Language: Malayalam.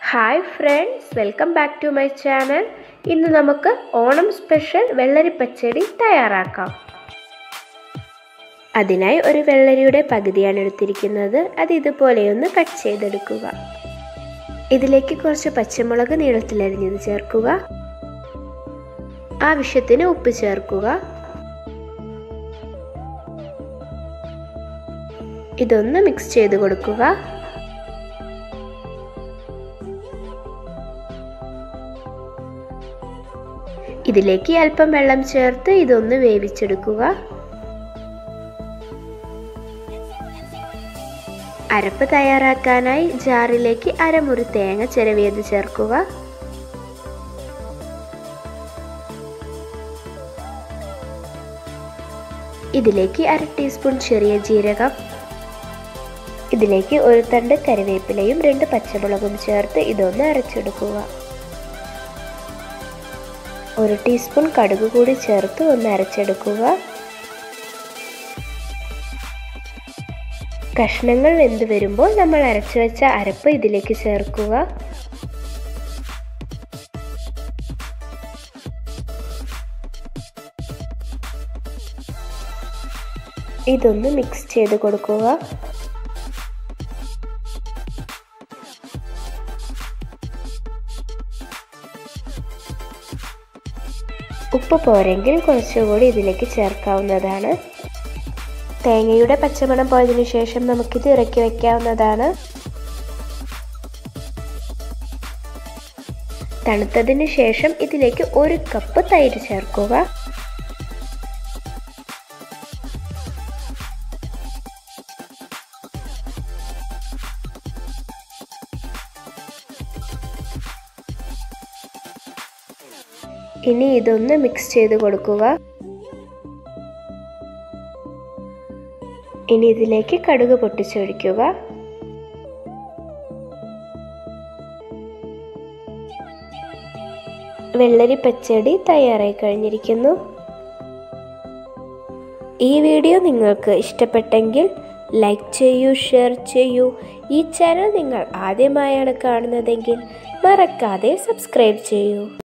hi friends welcome back to my channel ഇന്ന് നമുക്ക് ഓണം സ്പെഷ്യൽ വെള്ളരി പച്ചടി തയ്യാറാക്കാം അതിനായി ഒരു വെള്ളരിയുടെ പകുതിയാണ് എടുത്തിരിക്കുന്നത് അത് ഇതുപോലെയൊന്ന് കട്ട് ചെയ്തെടുക്കുക ഇതിലേക്ക് കുറച്ച് പച്ചമുളക് നീളത്തിലരിഞ്ഞത് ചേർക്കുക ആവശ്യത്തിന് ഉപ്പ് ചേർക്കുക ഇതൊന്ന് മിക്സ് ചെയ്ത് കൊടുക്കുക ഇതിലേക്ക് അല്പം വെള്ളം ചേർത്ത് ഇതൊന്ന് വേവിച്ചെടുക്കുക അരപ്പ് തയ്യാറാക്കാനായി ജാറിലേക്ക് അരമുറി തേങ്ങ ചിരവിയത് ചേർക്കുക ഇതിലേക്ക് അര ടീസ്പൂൺ ചെറിയ ജീരകം ഇതിലേക്ക് ഒരു തണ്ട് കറിവേപ്പിലയും രണ്ട് പച്ചമുളകും ചേർത്ത് ഇതൊന്ന് അരച്ചെടുക്കുക ഒരു ടീസ്പൂൺ കടുക് കൂടി ചേർത്ത് ഒന്ന് അരച്ചെടുക്കുക കഷ്ണങ്ങൾ വെന്ത് വരുമ്പോൾ നമ്മൾ അരച്ചു വെച്ച അരപ്പ് ഇതിലേക്ക് ചേർക്കുക ഇതൊന്ന് മിക്സ് ചെയ്ത് കൊടുക്കുക ഉപ്പ് പോരെങ്കിൽ കുറച്ചുകൂടി ഇതിലേക്ക് ചേർക്കാവുന്നതാണ് തേങ്ങയുടെ പച്ചമണം പോയതിനു ശേഷം നമുക്കിത് ഇറക്കി വെക്കാവുന്നതാണ് തണുത്തതിന് ശേഷം ഇതിലേക്ക് ഒരു കപ്പ് തൈര് ചേർക്കുക ഇനി ഇതൊന്ന് മിക്സ് ചെയ്ത് കൊടുക്കുക ഇനി ഇതിലേക്ക് കടുക് പൊട്ടിച്ചൊഴിക്കുക വെള്ളരി പച്ചടി തയ്യാറായി കഴിഞ്ഞിരിക്കുന്നു ഈ വീഡിയോ നിങ്ങൾക്ക് ഇഷ്ടപ്പെട്ടെങ്കിൽ ലൈക്ക് ചെയ്യൂ ഷെയർ ചെയ്യൂ ഈ ചാനൽ നിങ്ങൾ ആദ്യമായാണ് കാണുന്നതെങ്കിൽ മറക്കാതെ സബ്സ്ക്രൈബ് ചെയ്യൂ